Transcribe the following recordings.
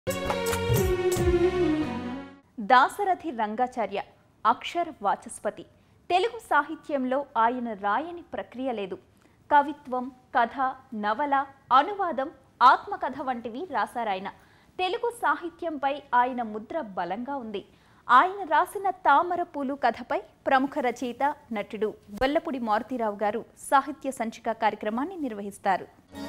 దాసరథి రంగాచార్య అక్షర వాచస్పతి తెలుగు సాహిత్యంలో ఆయన రాయని ప్రక్రియ లేదు కవిత్వం కథ నవల అనువాదం ఆత్మకథ వంటివి రాశారాయన తెలుగు సాహిత్యంపై ఆయన ముద్ర బలంగా ఉంది ఆయన రాసిన తామర పూలు కథపై ప్రముఖ రచయిత నటుడు వెల్లపుడి మారుతీరావు గారు సాహిత్య సంచిక కార్యక్రమాన్ని నిర్వహిస్తారు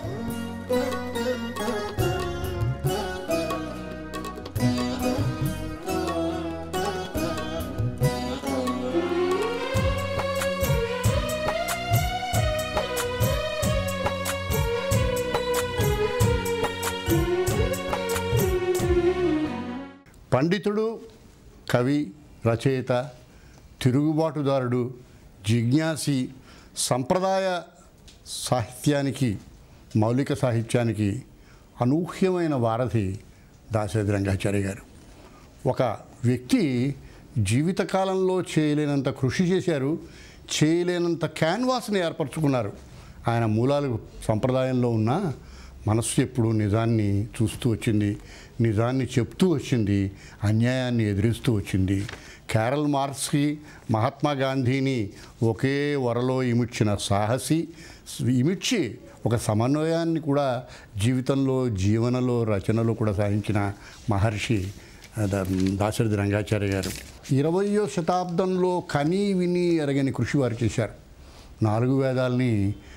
పండితుడు కవి రచయిత తిరుగుబాటుదారుడు జిజ్ఞాసి సంప్రదాయ సాహిత్యానికి మౌలిక సాహిత్యానికి అనూహ్యమైన వారధి దాశరథి రంగాచార్య గారు ఒక వ్యక్తి జీవితకాలంలో చేయలేనంత కృషి చేశారు చేయలేనంత క్యాన్వాస్ని ఏర్పరచుకున్నారు ఆయన మూలాలు సంప్రదాయంలో ఉన్న మనస్సు ఎప్పుడు నిజాన్ని చూస్తూ వచ్చింది నిజాన్ని చెప్తూ వచ్చింది అన్యాయాన్ని ఎదిరిస్తూ వచ్చింది క్యారల్ మార్క్స్కి మహాత్మా గాంధీని ఒకే వరలో ఇమిడ్చిన సాహసి ఇమిడ్చి ఒక సమన్వయాన్ని కూడా జీవితంలో జీవనలో రచనలో కూడా సాధించిన మహర్షి ద- దాశరథి రంగాచార్య గారు ఇరవయో శతాబ్దంలో కనీ విని ఎరగని కృషి వారు చేశారు నాలుగు వేదాల్ని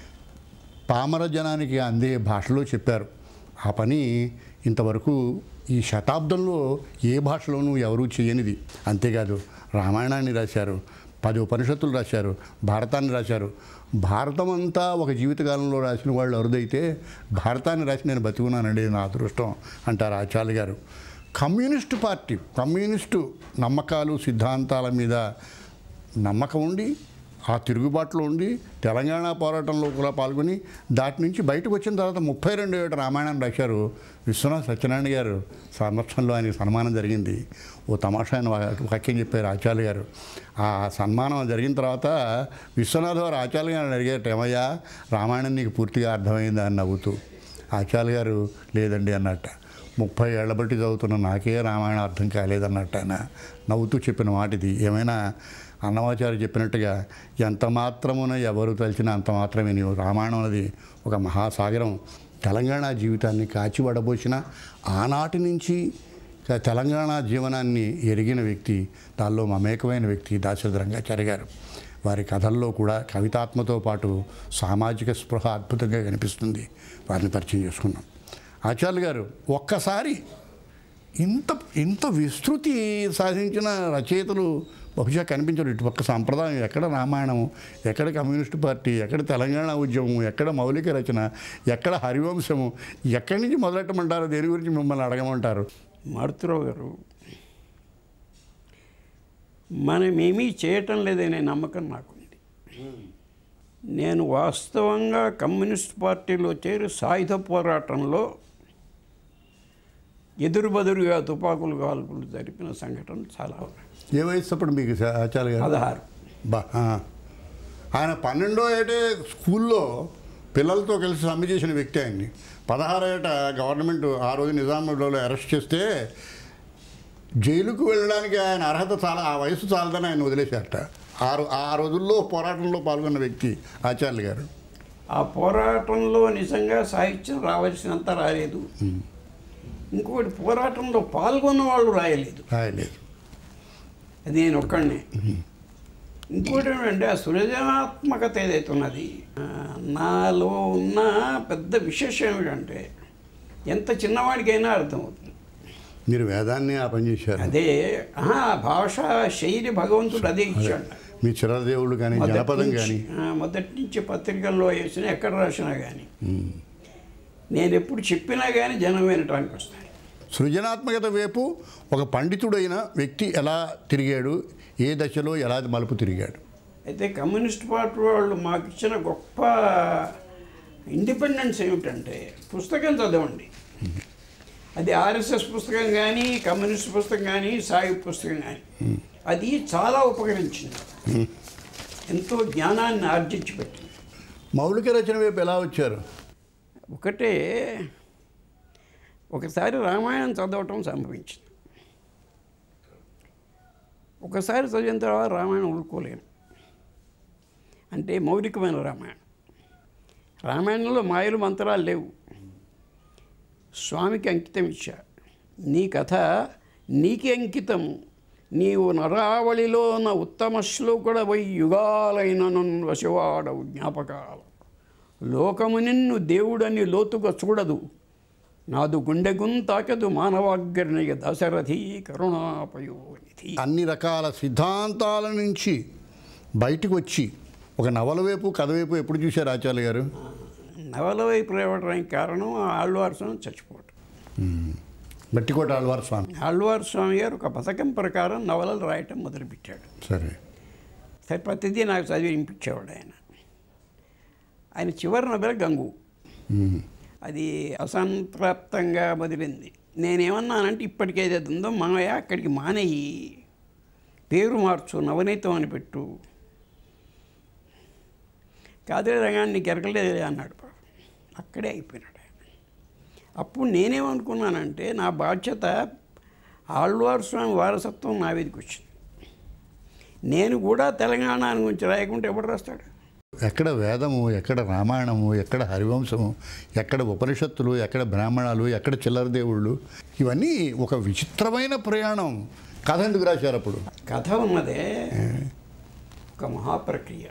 పామర జనానికి అందే భాషలో చెప్పారు ఆ పని ఇంతవరకు ఈ శతాబ్దంలో ఏ భాషలోనూ ఎవరూ చేయనిది అంతేకాదు రామాయణాన్ని రాశారు పది ఉపనిషత్తులు రాశారు భారతాన్ని రాశారు భారతం అంతా ఒక జీవితకాలంలో రాసిన వాళ్ళు అరుదైతే భారతాన్ని రాసి నేను బతికున్నానండి నా అదృష్టం అంటారు ఆచార్య గారు కమ్యూనిస్టు పార్టీ కమ్యూనిస్టు నమ్మకాలు సిద్ధాంతాల మీద నమ్మకం ఉండి ఆ తిరుగుబాటులో ఉండి తెలంగాణ పోరాటంలో కూడా పాల్గొని దాటి నుంచి బయటకు వచ్చిన తర్వాత ముప్పై రెండు ఏట రామాయణం రాశారు విశ్వనాథ్ సత్యనారాయణ గారు సంవత్సరంలో ఆయనకి సన్మానం జరిగింది ఓ తమాషా ఆయన వా- వాక్యం చెప్పారు ఆచార్య గారు ఆ సన్మానం జరిగిన తర్వాత విశ్వనాథ్ గారు ఆచార్య గారిని అడిగారు ఏమయ్యా రామాయణం నీకు పూర్తిగా అర్థమైందా అని నవ్వుతూ ఆచార్య గారు లేదండి అన్నట్ట ముప్పై ఏళ్ల బట్టి చదువుతున్న నాకే రామాయణం అర్థం కాలేదన్నట్టు ఆయన నవ్వుతూ చెప్పిన మాట ఇది ఏమైనా అన్నమాచార్య చెప్పినట్టుగా ఎంత మాత్రమున ఎవరు తలిచినా అంత మాత్రమే నీవు రామాయణం అనేది ఒక మహాసాగరం తెలంగాణ జీవితాన్ని కాచి వడబోసిన ఆనాటి నుంచి త- తెలంగాణ జీవనాన్ని ఎరిగిన వ్యక్తి దానిలో మమేకమైన వ్యక్తి దాశరథి రంగాచార్య గారు వారి కథల్లో కూడా కవితాత్మతో పాటు సామాజిక స్పృహ అద్భుతంగా కనిపిస్తుంది వారిని పరిచయం చేసుకున్నాం ఆచార్య గారు ఒక్కసారి ఇంత ఇంత విస్తృతి సాధించిన రచయితలు బహుశా కనిపించరు ఇటుపక్క సాంప్రదాయం ఎక్కడ రామాయణం ఎక్కడ కమ్యూనిస్ట్ పార్టీ ఎక్కడ తెలంగాణ ఉద్యమం ఎక్కడ మౌలిక రచన ఎక్కడ హరివంశము ఎక్కడి నుంచి మొదలెట్టమంటారు దేని గురించి మిమ్మల్ని అడగమంటారు మారుతిరావు గారు మనమేమీ చేయటం లేదనే నమ్మకం నాకుంది నేను వాస్తవంగా కమ్యూనిస్ట్ పార్టీలో చేరి సాయుధ పోరాటంలో ఎదురుబదురుగా తుపాకులు కాల్పులు జరిపిన సంఘటన చాలా ఉన్నాయి ఏ వయసు అప్పుడు మీకు స- ఆచార్య గారు పదహారు బా ఆ. ఆయన పన్నెండో ఏటే స్కూల్లో పిల్లలతో కలిసి సమ్మె చేసిన వ్యక్తి ఆయన్ని పదహారో ఏట గవర్నమెంట్ ఆ రోజు నిజాములో అరెస్ట్ చేస్తే జైలుకు వెళ్ళడానికి ఆయన అర్హత చాలా ఆ వయసు చాలదని ఆయన వదిలేశారట ఆ రో- ఆ రోజుల్లో పోరాటంలో పాల్గొన్న వ్యక్తి ఆచార్య గారు ఆ పోరాటంలో నిజంగా సాహిత్యం రావాల్సినంత రాలేదు ఇంకొకటి పోరాటంలో పాల్గొన్న వాళ్ళు రాయలేదు రాయలేదు అది నేను ఒక్కడినే ఇంకోటి ఏమిటంటే ఆ సృజనాత్మకత ఏదైతే ఉన్నది ఆ, నాలో ఉన్న పెద్ద విశేషం ఏమిటంటే ఎంత చిన్నవాడికైనా అర్థమవుతుంది మీరు వేదాన్ని ఆ పని చేశారు అదే ఆహా, భాష శైలి భగవంతుడు అదే ఇచ్చాడు మీ చిరదేవుడు కానీ మొదటి జనపదం నుంచి- కానీ ఆ, మొదటి నుంచి పత్రికల్లో వేసినా ఎక్కడ రాసినా కానీ నేను ఎప్పుడు చెప్పినా కానీ జనం వినటానికి వస్తాయి సృజనాత్మకత వైపు ఒక పండితుడైన వ్యక్తి ఎలా తిరిగాడు ఏ దశలో ఎలా మలుపు తిరిగాడు అయితే కమ్యూనిస్ట్ పార్టీ వాళ్ళు మాకు ఇచ్చిన గొప్ప ఇండిపెండెన్స్ ఏమిటంటే పుస్తకం చదవండి అది ఆర్ఎస్ఎస్ పుస్తకం కానీ కమ్యూనిస్ట్ పుస్తకం కానీ సాయి పుస్తకం కానీ అది చాలా ఉపకరించింది ఎంతో జ్ఞానాన్ని ఆర్జించి పెట్టింది మౌలిక రచన వైపు ఎలా వచ్చారు ఒకటే ఒకసారి రామాయణం చదవటం సంభవించింది ఒకసారి చదివిన తర్వాత రామాయణం ఊరుకోలేను అంటే మౌలికమైన రామాయణం రామాయణంలో మాయలు మంత్రాలు లేవు స్వామికి అంకితం ఇచ్చా నీ కథ నీకే అంకితం నీవు నరావళిలో ఉన్న ఉత్తమ శ్లోకుడ వై యుగాలైన నన్ను వశవాడవు జ్ఞాపకాలు లోకము నిన్ను దేవుడని లోతుగా చూడదు నాదు గుండెగున్ తాకెదు మానవాగ్రణిగ దశరథి కరుణాపయోనిధి అన్ని రకాల సిద్ధాంతాల నుంచి బయటకు వచ్చి ఒక నవల వైపు కథ వైపు ఎప్పుడు చూశారు ఆచార్య గారు నవల వైపు రేవడానికి కారణం ఆ ఆళ్వార్ స్వామి చచ్చిపోవటం బట్టికోట ఆళ్వార్ స్వామి ఆళ్వార్ స్వామి గారు ఒక పథకం ప్రకారం నవలలు రాయటం మొదలుపెట్టాడు సరే సరే ప్రతిదీ నాకు చదివి వినిపించేవాడు ఆయన ఆయన చివరి నవల గంగు ఉమ్. అది అసంతృప్తంగా వదిలింది నేనేమన్నానంటే ఇప్పటికేది ఉందో మామయ్య అక్కడికి మానేయి పేరు మార్చు నవనీతం అని పెట్టు కాదే రంగాన్ని నీకు ఎరగలేదు అన్నాడు పాపం. అక్కడే అయిపోయినాడు ఆయన అప్పుడు నేనేమనుకున్నానంటే నా బాధ్యత ఆళ్వార్ స్వామి వారసత్వం నా మీదకి వచ్చింది నేను కూడా తెలంగాణ గురించి రాయకుంటే ఎవడు రాస్తాడు ఎక్కడ వేదము ఎక్కడ రామాయణము ఎక్కడ హరివంశము ఎక్కడ ఉపనిషత్తులు ఎక్కడ బ్రాహ్మణాలు ఎక్కడ చిల్లర దేవుళ్ళు ఇవన్నీ ఒక విచిత్రమైన ప్రయాణం కథ ఎందుకు రాశారు అప్పుడు కథ ఉన్నదే ఒక మహాప్రక్రియ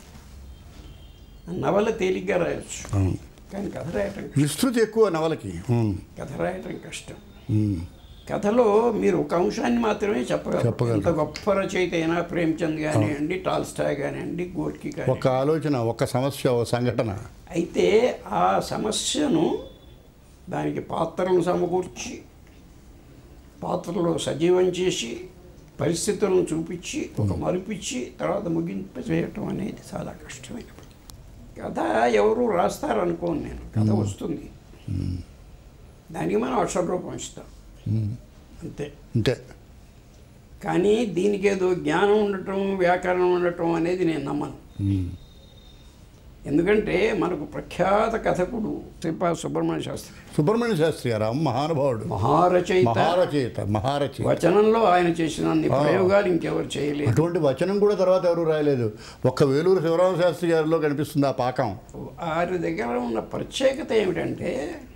నవల తేలిగ్గా రాయొచ్చు అవును. కానీ కథ రాయటం విస్తృతి ఎక్కువ నవలకి ఉమ్. కథ రాయటం కష్టం ఉమ్. కథలో మీరు ఒక అంశాన్ని మాత్రమే చెప్పగలరు చెప్పగలరు. ఎంత గొప్ప రచయిత అయినా ప్రేమ్చంద్ కానివ్వండి టాల్స్టాయ్ కానివ్వండి గోడ్కి కానీ ఒక ఆలోచన ఒక సమస్య ఒక సంఘటన అయితే ఆ సమస్యను దానికి పాత్రలను సమకూర్చి పాత్రలో సజీవం చేసి పరిస్థితులను చూపించి ఒక మరిపించి తర్వాత ముగింపు చేయటం అనేది చాలా కష్టమైన పని కథ ఎవరు రాస్తారనుకోను నేను కథ వస్తుంది దానికి మనం అక్షర రూపం ఇస్తాం అంతే అంతే కానీ దీనికి ఏదో జ్ఞానం ఉండటం వ్యాకరణం ఉండటం అనేది నేను నమ్మను ఎందుకంటే మనకు ప్రఖ్యాత కథకుడు శ్రీపా సుబ్రహ్మణ్య శాస్త్రి సుబ్రహ్మణ్య శాస్త్రి గారు మహానుభావుడు మహారచయిత మహారచయిత మహారచయిత వచనంలో ఆయన చేసిన అన్ని ప్రయోగాలు ఇంకెవరు చేయలేదు అటువంటి వచనం కూడా తర్వాత ఎవరు రాయలేదు ఒక్క వేలూరు శివరామ శాస్త్రి గారిలో కనిపిస్తుంది ఆ పాకం వారి దగ్గర ఉన్న ప్రత్యేకత ఏమిటంటే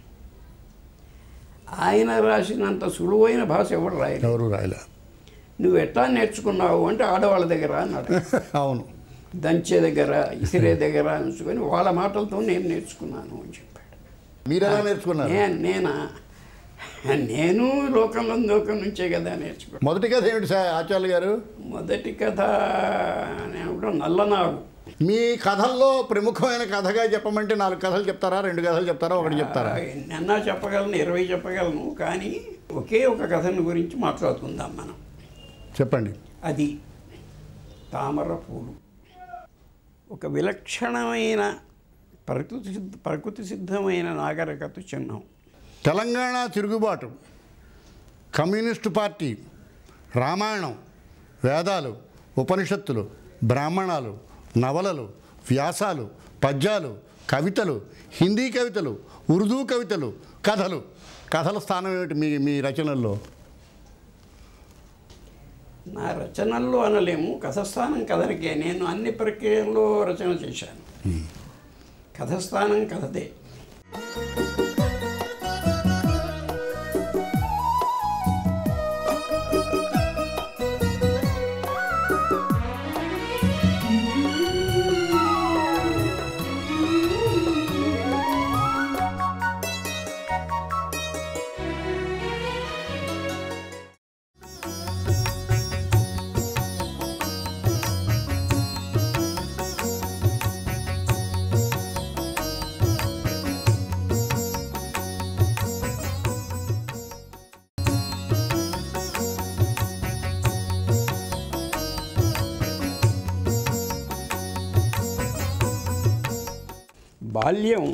ఆయన రాసినంత సులువైన భాష ఎవరు రాయలేదు ఎవరు రాయలే నువ్వు ఎట్లా నేర్చుకున్నావు అంటే ఆడవాళ్ళ దగ్గర అన్నాడు అవును దంచే దగ్గర ఇసిరే దగ్గర ఉంచుకొని వాళ్ళ మాటలతో నేను నేర్చుకున్నాను అని చెప్పాడు మీరు ఎలా నేర్చుకున్నారు నేను నేనా నేను లోకంలో లోకం నుంచే కదా నేర్చుకున్నాను మొదటి కథ ఏమిటి సార్ ఆచార్య గారు మొదటి కథ నేను నల్లనాగు మీ కథల్లో ప్రముఖమైన కథగా చెప్పమంటే నాలుగు కథలు చెప్తారా రెండు కథలు చెప్తారా ఒకటి చెప్తారా నిన్న చెప్పగలను ఇరవై చెప్పగలను కానీ ఒకే ఒక కథను గురించి మాట్లాడుకుందాం మనం చెప్పండి అది తామర పూలు ఒక విలక్షణమైన ప్రకృతి సిద్ధ ప్రకృతి సిద్ధమైన నాగరికత చిహ్నం తెలంగాణ తిరుగుబాటు కమ్యూనిస్టు పార్టీ రామాయణం వేదాలు ఉపనిషత్తులు బ్రాహ్మణాలు నవలలు వ్యాసాలు పద్యాలు కవితలు హిందీ కవితలు ఉర్దూ కవితలు కథలు కథల స్థానం ఏమిటి మీ మీ రచనల్లో నా రచనల్లో అనలేము కథస్థానం కథనికే నేను అన్ని ప్రక్రియల్లో రచన చేశాను కథస్థానం కథదే బాల్యం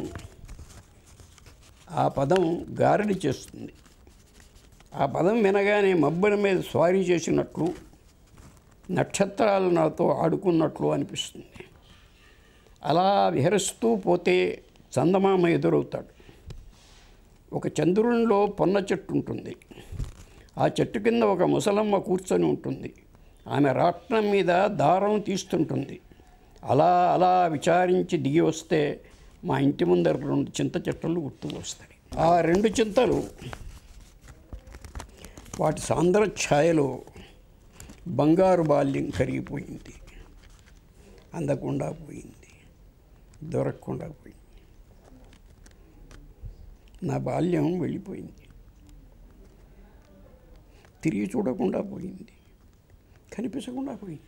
ఆ పదం గారడి చేస్తుంది ఆ పదం వినగానే మబ్బుల మీద స్వారీ చేసినట్లు నక్షత్రాలు నాతో ఆడుకున్నట్లు అనిపిస్తుంది అలా విహరిస్తూ పోతే చందమామ ఎదురవుతాడు ఒక చంద్రునిలో పొన్న చెట్టు ఉంటుంది ఆ చెట్టు కింద ఒక ముసలమ్మ కూర్చొని ఉంటుంది ఆమె రాట్నం మీద దారం తీస్తుంటుంది అలా అలా విచారించి దిగి వస్తే మా ఇంటి ముందర రెండు చింత చెట్లు గుర్తుకు వస్తాయి ఆ రెండు చింతలు వాటి సాంద్ర ఛాయలో బంగారు బాల్యం కరిగిపోయింది అందకుండా పోయింది దొరకకుండా పోయింది నా బాల్యం వెళ్ళిపోయింది తిరిగి చూడకుండా పోయింది కనిపించకుండా పోయింది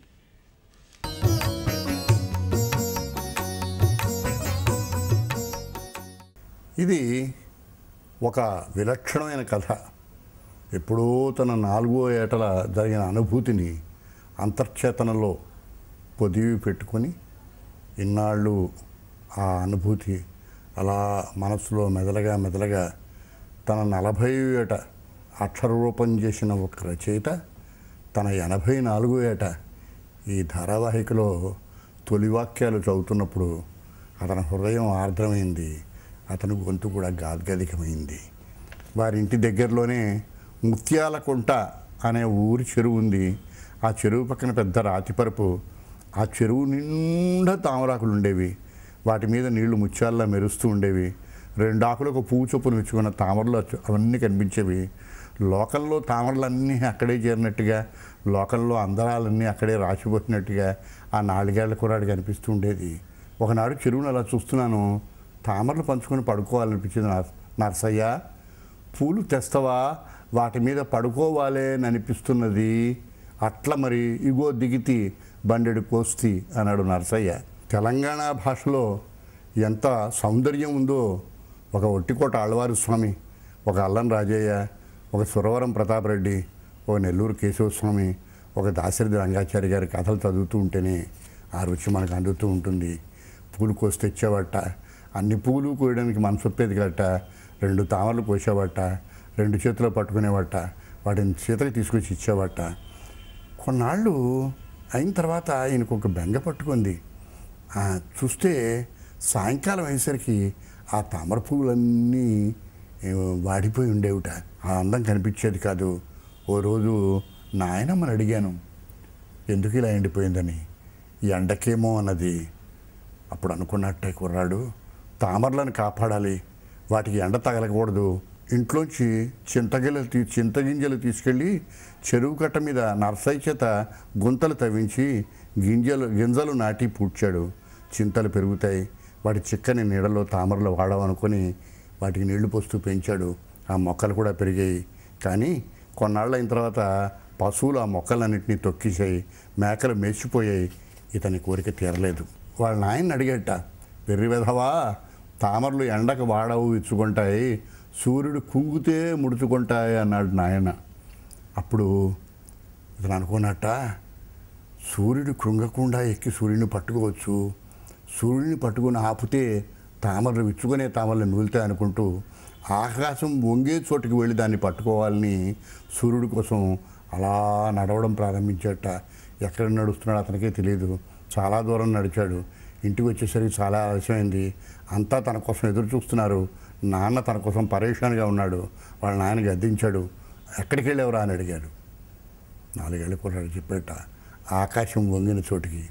ఇది ఒక విలక్షణమైన కథ ఎప్పుడో తన నాలుగో ఏటల జరిగిన అనుభూతిని అంతర్చేతనలో పొదివి పెట్టుకొని ఇన్నాళ్ళు ఆ అనుభూతి అలా మనసులో మెదలగా మెదలగా తన నలభై ఏట అక్షరరూపం చేసిన ఒక రచయిత తన ఎనభై నాలుగో ఏట ఈ ధారావాహికలో తొలి వాక్యాలు చదువుతున్నప్పుడు అతని హృదయం ఆర్ద్రమైంది అతని గొంతు కూడా గాద్గదికమైంది వారి ఇంటి దగ్గరలోనే ముత్యాలకుంట అనే ఊరి చెరువు ఉంది ఆ చెరువు పక్కన పెద్ద రాతిపరుపు ఆ చెరువు నిండా తామరాకులు ఉండేవి వాటి మీద నీళ్లు ముత్యాల్లా మెరుస్తూ ఉండేవి రెండు ఆకులకు పువ్వు చొప్పున మెచ్చుకున్న తామరలు అచ్చు- అవన్నీ కనిపించేవి లోకల్లో తామరలన్నీ అక్కడే చేరినట్టుగా లోకల్లో అందరాలన్నీ అక్కడే రాసిపోతున్నట్టుగా ఆ నాలుగేళ్ల కుర్రాడు కనిపిస్తూ ఉండేది ఒకనాడు చెరువును అలా చూస్తున్నాను తామరలు పంచుకొని పడుకోవాలనిపించింది నర్- నర్సయ్య పూలు తెస్తావా వాటి మీద పడుకోవాలే అని అనిపిస్తున్నది అట్లా మరి ఇగో దిగితి బండెడు కోస్తి అన్నాడు నరసయ్య తెలంగాణ భాషలో ఎంత సౌందర్యం ఉందో ఒక ఒట్టికోట ఆళ్వారు స్వామి ఒక అల్లం రాజయ్య ఒక సురవరం ప్రతాపరెడ్డి ఒక నెల్లూరు కేశవస్వామి ఒక దాశరథి రంగాచారి గారి కథలు చదువుతూ ఉంటేనే ఆ రుచి మనకు అందుతూ ఉంటుంది పూలు కోసి తెచ్చేవట అన్ని పూలు కోయడానికి మనసు ఒప్పేది కట్ట రెండు తామరలు కోసేవట రెండు చేతిలో పట్టుకునేవట వాటిని చేతకి తీసుకొచ్చి ఇచ్చేవట కొన్నాళ్ళు అయిన తర్వాత ఆయనకు ఒక బెంగ పట్టుకుంది ఆ, చూస్తే సాయంకాలం అయ్యేసరికి ఆ తామర పువ్వులన్నీ ఏ, వాడిపోయి ఉండేవిట ఆ అందం కనిపించేది కాదు ఓ రోజు నాయనమ్మని అడిగాను ఎందుకు ఇలా ఎండిపోయిందని ఈ ఎండకేమో అన్నది అప్పుడు అనుకున్నట్టే కుర్రాడు తామరలను కాపాడాలి వాటికి ఎండ తగలకూడదు ఇంట్లోంచి చింతగిల్లలు తీ చింతగింజలు తీసుకెళ్ళి చెరువు కట్ట మీద నర్సై చేత గుంతలు తవ్వించి గింజలు గింజలు నాటి పూడ్చాడు చింతలు పెరుగుతాయి వాటి చిక్కని నీడలో తామరలు వాడవనుకొని వాటికి నీళ్లు పోస్తూ పెంచాడు ఆ మొక్కలు కూడా పెరిగాయి కానీ కొన్నాళ్ళు అయిన తర్వాత పశువులు ఆ మొక్కలన్నింటినీ తొక్కేసాయి మేకలు మేచిపోయాయి ఇతని కోరిక తీరలేదు వాళ్ళ నాయన్ని అడిగట వెర్రి వెధవా తామరలు ఎండకు వాడవు ఇచ్చుకుంటాయి సూర్యుడు కుంగితే ముడుచుకుంటాయి అన్నాడు నాయన అప్పుడు ఇతను అనుకున్నట్ట సూర్యుడు కృంగకుండా ఎక్కి సూర్యుని పట్టుకోవచ్చు సూర్యుని పట్టుకుని ఆపితే తామరలు విచ్చుకునే తామరలు మిగులుతాయి అనుకుంటూ ఆకాశం వంగే చోటుకి వెళ్ళి దాన్ని పట్టుకోవాలని సూర్యుడి కోసం అలా నడవడం ప్రారంభించాట ఎక్కడ నడుస్తున్నాడో అతనికే తెలియదు చాలా దూరం నడిచాడు ఇంటికి వచ్చేసరికి చాలా ఆలస్యమైంది అంతా తన కోసం ఎదురు చూస్తున్నారు నాన్న తన కోసం పరేషాన్గా ఉన్నాడు వాళ్ళ నాయన గద్దించాడు ఎక్కడికి వెళ్ళేవరా అని అడిగాడు నాలుగేళ్ళ కుర్రాడు చెప్పేట ఆకాశం వంగిన చోటికి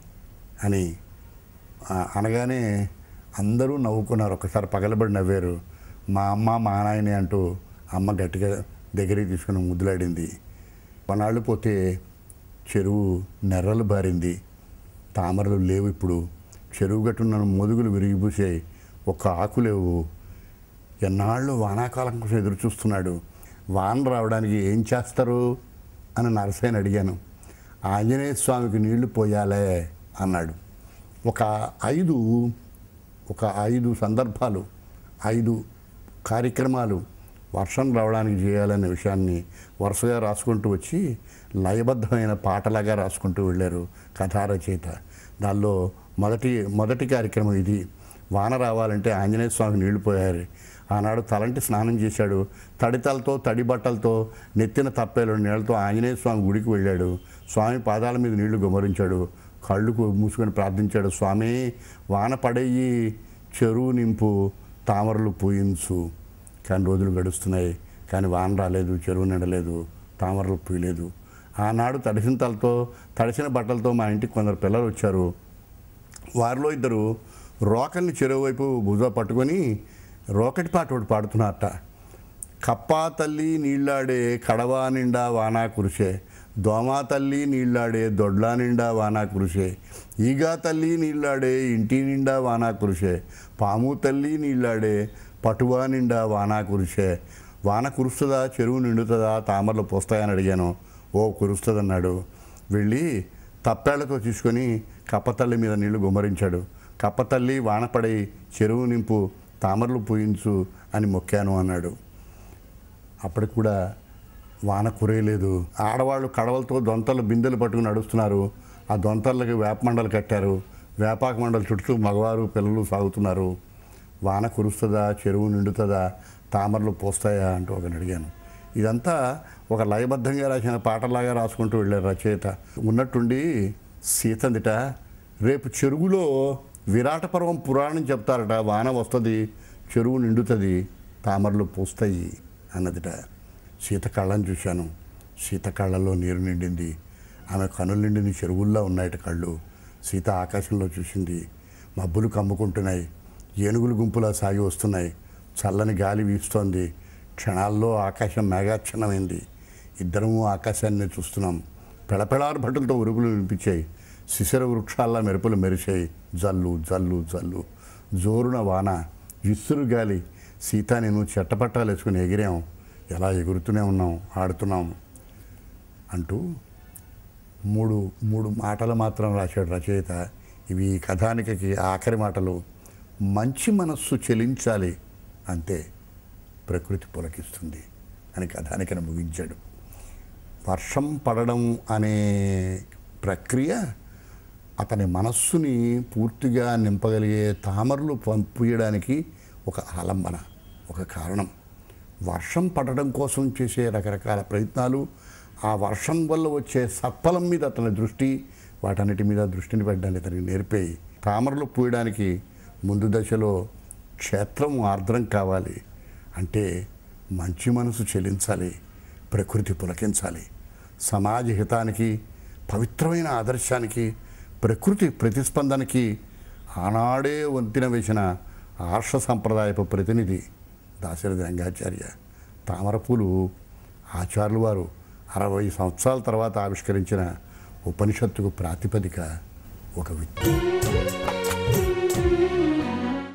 అని ఆ, అనగానే అందరూ నవ్వుకున్నారు ఒకసారి పగలబడి నవ్వారు మా అమ్మ మా నాయనే అంటూ అమ్మ గట్టిగా దగ్గరికి తీసుకుని ముద్దులాడింది కొన్నాళ్ళు పోతే చెరువు నెర్రలు బారింది తామరలు లేవు ఇప్పుడు చెరువు గట్టున్న మొదుగులు విరిగిపూసాయి ఒక్క ఆకు లేవు ఎన్నాళ్ళు వానాకాలం కోసం ఎదురు చూస్తున్నాడు వాన రావడానికి ఏం చేస్తారు అని నరసయ్యని అడిగాను ఆంజనేయ స్వామికి నీళ్లు పోయాలే అన్నాడు ఒక ఐదు ఒక ఐదు సందర్భాలు ఐదు కార్యక్రమాలు వర్షం రావడానికి చేయాలనే విషయాన్ని వరుసగా రాసుకుంటూ వచ్చి లయబద్ధమైన పాటలాగా రాసుకుంటూ వెళ్ళారు కథా రచయిత దానిలో మొదటి మొదటి కార్యక్రమం ఇది వాన రావాలంటే ఆంజనేయ స్వామికి నీళ్లు పోయారు ఆనాడు తలంటి స్నానం చేశాడు తడితలతో తడి బట్టలతో నెత్తిన తప్పేలు నీళ్ళతో ఆంజనేయ స్వామి గుడికి వెళ్ళాడు స్వామి పాదాల మీద నీళ్లు గుమరించాడు కళ్ళు కు- మూసుకొని ప్రార్థించాడు స్వామి వాన పడేయి చెరువు నింపు తామరలు పూయించు కానీ రోజులు గడుస్తున్నాయి కానీ వాన రాలేదు చెరువు నిండలేదు తామరలు పూయలేదు ఆనాడు తడిసిన తలతో తడిసిన బట్టలతో మా ఇంటికి కొందరు పిల్లలు వచ్చారు వారిలో ఇద్దరు రోకల్ని చెరువు వైపు భుజ పట్టుకొని రోకటి పాట ఒకటి పాడుతున్నారట కప్పా తల్లి నీళ్ళాడే కడవా నిండా వానా కురిసే దోమా తల్లి నీళ్ళాడే దొడ్లా నిండా వానా కురిసే ఈగా తల్లి నీళ్ళాడే ఇంటి నిండా వానా కురిసే పాము తల్లి నీళ్ళాడే పటువా నిండా వానా కురిసే వాన కురుస్తుందా చెరువు నిండుతుందా తామరలు పోస్తాయని అడిగాను ఓ కురుస్తుందన్నాడు వెళ్ళి తప్పేళ్లతో తీసుకొని కప్పతల్లి మీద నీళ్లు గుమ్మరించాడు కప్పతల్లి వానపడి చెరువు నింపు తామరలు పూయించు అని మొక్కాను అన్నాడు అప్పటికి కూడా వాన కురేయలేదు ఆడవాళ్ళు కడవలతో దొంతలు బిందెలు పట్టుకుని నడుస్తున్నారు ఆ దొంతలకి వేప మండలు కట్టారు వేపాక మండల చుట్టూ మగవారు పిల్లలు సాగుతున్నారు వాన కురుస్తుందా చెరువు నిండుతుందా తామరలు పోస్తాయా అంటూ ఒకని అడిగాను ఇదంతా ఒక లయబద్ధంగా రాసిన పాటలాగా రాసుకుంటూ వెళ్ళారు రచయిత ఉన్నట్టుండి సీతందిట రేపు చెరువులో విరాట పర్వం పురాణం చెప్తారట వాన వస్తుంది చెరువు నిండుతుంది తామరలు పూస్తాయి అన్నదిట సీత కళ్ళని చూశాను సీత కళ్ళల్లో నీరు నిండింది ఆమె కనులు నిండిన చెరువుల్లో ఉన్నాయట కళ్ళు సీత ఆకాశంలో చూసింది మబ్బులు కమ్ముకుంటున్నాయి ఏనుగులు గుంపులా సాగి వస్తున్నాయి చల్లని గాలి వీస్తోంది క్షణాల్లో ఆకాశం మేఘాచ్ఛన్నమైంది ఇద్దరము ఆకాశాన్ని చూస్తున్నాం పెళపెళారు భటులతో ఉరుకులు వినిపించాయి శిశిర వృక్షాల్లా మెరుపులు మెరిశాయి జల్లు జల్లు జల్లు జోరున వాన విసురు గాలి సీత నేను చెట్టపట్టాలు వేసుకుని ఎగిరాం ఎలా ఎగురుతూనే ఉన్నాం ఆడుతున్నాం అంటూ మూడు మూడు మాటలు మాత్రం రాశాడు రచయిత ఇవి ఈ కథానికకి ఆఖరి మాటలు మంచి మనస్సు చెలించాలి అంతే ప్రకృతి పులకిస్తుంది అని కథానికను ముగించాడు వర్షం పడడం అనే ప్రక్రియ అతని మనస్సుని పూర్తిగా నింపగలిగే తామరలు పంపించడానికి ఒక ఆలంబన ఒక కారణం వర్షం పడడం కోసం చేసే రకరకాల ప్రయత్నాలు ఆ వర్షం వల్ల వచ్చే సత్ఫలం మీద అతని దృష్టి వాటన్నిటి మీద దృష్టిని పెట్టడానికి అతనికి నేర్పాయి తామరలు పూయడానికి ముందు దశలో క్షేత్రం ఆర్ద్రం కావాలి అంటే మంచి మనసు చెలించాలి ప్రకృతి పులకించాలి సమాజ హితానికి పవిత్రమైన ఆదర్శానికి ప్రకృతి ప్రతిస్పందనకి ఆనాడే వంతిన వేసిన ఆర్ష సంప్రదాయపు ప్రతినిధి దాశరథి రంగాచార్య తామరపూలు ఆచార్యులు వారు అరవై సంవత్సరాల తర్వాత ఆవిష్కరించిన ఉపనిషత్తుకు ప్రాతిపదిక ఒక విత్తు